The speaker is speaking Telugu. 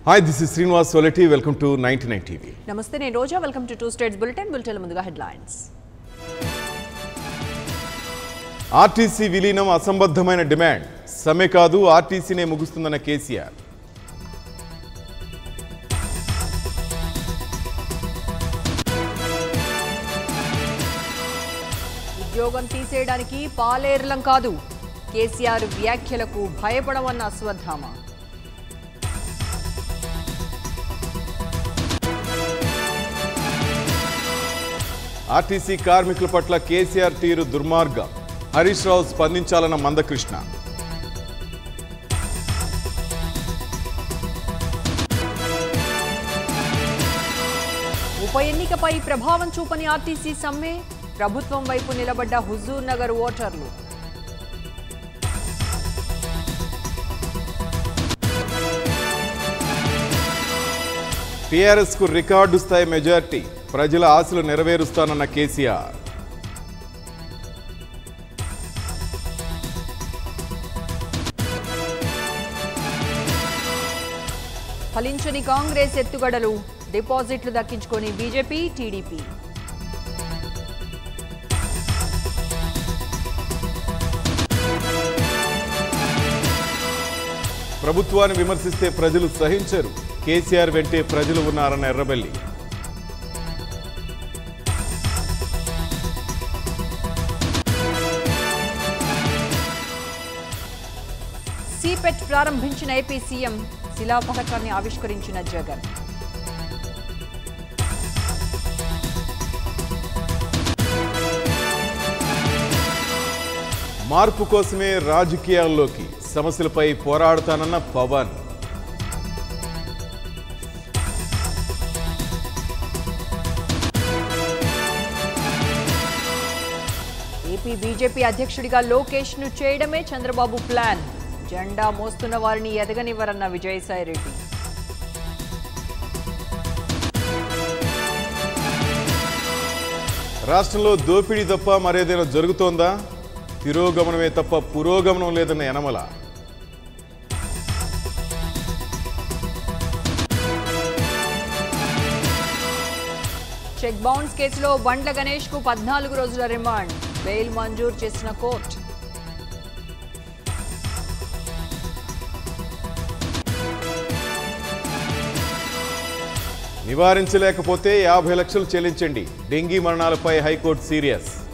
hi this is Srinivas Soleti welcome to ninety nine TV నమస్తే నేను Roja welcome to two states bulletin bulletin ముందుగా హెడ్లైన్స్ ఆర్టీసీ విలీనం అసంబద్ధమైన డిమాండ్ సమ్మె కాదు ఆర్టీసీనే ముగుస్తుందన్న కేసీఆర్ ఉద్యోగం తీసేయడానికి పాలేర్లం కాదు కేసీఆర్ వ్యాఖ్యలకు భయపడమన్న అశ్వత్థామ ఆర్టీసీ కార్మికుల పట్ల కేసీఆర్ తీరు దుర్మార్గం హరీష్ రావు స్పందించాలన్న మందకృష్ణ ఉప ఎన్నికపై ప్రభావం చూపని ఆర్టీసీ సమ్మె ప్రభుత్వం వైపు నిలబడ్డ హుజూర్ నగర్ ఓటర్లు టీఆర్ఎస్ కు రికార్డు స్థాయి మెజార్టీ ప్రజల ఆశలు నెరవేరుస్తానన్న కేసీఆర్ ఫలించని కాంగ్రెస్ ఎత్తుగడలు డిపాజిట్లు దక్కించుకొని బీజేపీ టీడీపీ ప్రభుత్వాన్ని విమర్శిస్తే ప్రజలు సహించరు కేసీఆర్ వెంటే ప్రజలు ఉన్నారన్న ఎర్రబెల్లి సిపెట్ ప్రారంభించిన ఏపీ సీఎం శిలా పథకాన్ని ఆవిష్కరించిన జగన్ మార్పు కోసమే రాజకీయాల్లోకి సమస్యలపై పోరాడతానన్న పవన్ ఏపీ బీజేపీ అధ్యక్షుడిగా లోకేష్ ను చేయడమే చంద్రబాబు ప్లాన్ జెండా మోస్తున్న వారిని ఎదగనివ్వరన్న విజయసాయి రెడ్డి రాష్ట్రంలో దోపిడీ తప్ప మరేదైనా జరుగుతోందా తిరోగమనమే తప్ప పురోగమనం లేదన్న యనమల చెక్ బౌన్స్ కేసులో బండ్ల గణేష్ కు పద్నాలుగు రోజుల రిమాండ్ బెయిల్ మంజూరు చేసిన కోర్టు నివారించలేకపోతే యాభై లక్షలు చెల్లించండి డెంగీ మరణాలపై హైకోర్టు సీరియస్